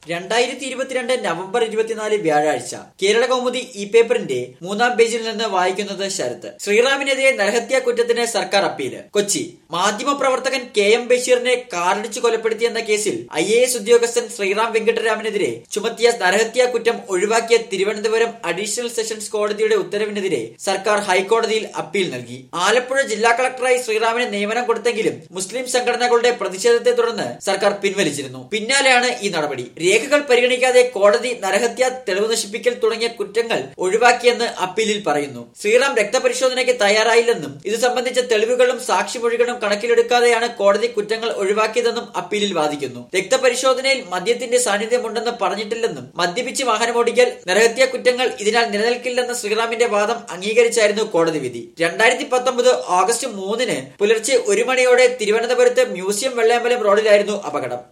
രണ്ടായിരത്തി ഇരുപത്തിരണ്ട് നവംബർ ഇരുപത്തിനാല് വ്യാഴാഴ്ച കേരള കൗമുദി ഇ പേപ്പറിന്റെ മൂന്നാം പേജിൽ നിന്ന് വായിക്കുന്നത് ശരത്ത് ശ്രീറാമിനെതിരെ നരഹത്യാ കുറ്റത്തിന് സർക്കാർ അപ്പീല് കൊച്ചി മാധ്യമപ്രവർത്തകൻ കെ എം ബഷീറിനെ കാറിടിച്ചു കൊലപ്പെടുത്തിയെന്ന കേസിൽ ഐ എ എസ് ഉദ്യോഗസ്ഥൻ ശ്രീറാം വെങ്കട്ടരാമനെതിരെ ചുമത്തിയ നരഹത്യാ കുറ്റം ഒഴിവാക്കിയ തിരുവനന്തപുരം അഡീഷണൽ സെഷൻസ് കോടതിയുടെ ഉത്തരവിനെതിരെ സർക്കാർ ഹൈക്കോടതിയിൽ അപ്പീൽ നൽകി ആലപ്പുഴ ജില്ലാ കളക്ടറായി ശ്രീറാമിന് നിയമനം കൊടുത്തെങ്കിലും മുസ്ലിം സംഘടനകളുടെ പ്രതിഷേധത്തെ തുടർന്ന് സർക്കാർ പിൻവലിച്ചിരുന്നു പിന്നാലെയാണ് ഈ നടപടി രേഖകൾ പരിഗണിക്കാതെ കോടതി നരഹത്യ തെളിവ് നശിപ്പിക്കൽ തുടങ്ങിയ കുറ്റങ്ങൾ ഒഴിവാക്കിയെന്ന് അപ്പീലിൽ പറയുന്നു ശ്രീറാം രക്തപരിശോധനയ്ക്ക് തയ്യാറായില്ലെന്നും ഇത് സംബന്ധിച്ച തെളിവുകളും സാക്ഷിമൊഴികളും കണക്കിലെടുക്കാതെയാണ് കോടതി കുറ്റങ്ങൾ ഒഴിവാക്കിയതെന്നും അപ്പീലിൽ വാദിക്കുന്നു രക്തപരിശോധനയിൽ മദ്യത്തിന്റെ സാന്നിധ്യമുണ്ടെന്ന് പറഞ്ഞിട്ടില്ലെന്നും മദ്യപിച്ച് വാഹനമോടിക്കൽ നരഹത്യ കുറ്റങ്ങൾ ഇതിനാൽ നിലനിൽക്കില്ലെന്ന ശ്രീറാമിന്റെ വാദം അംഗീകരിച്ചായിരുന്നു കോടതി വിധി രണ്ടായിരത്തി പത്തൊമ്പത് ഓഗസ്റ്റ് മൂന്നിന് പുലർച്ചെ ഒരു മണിയോടെ തിരുവനന്തപുരത്ത് മ്യൂസിയം വെള്ളയമ്പലം റോഡിലായിരുന്നു അപകടം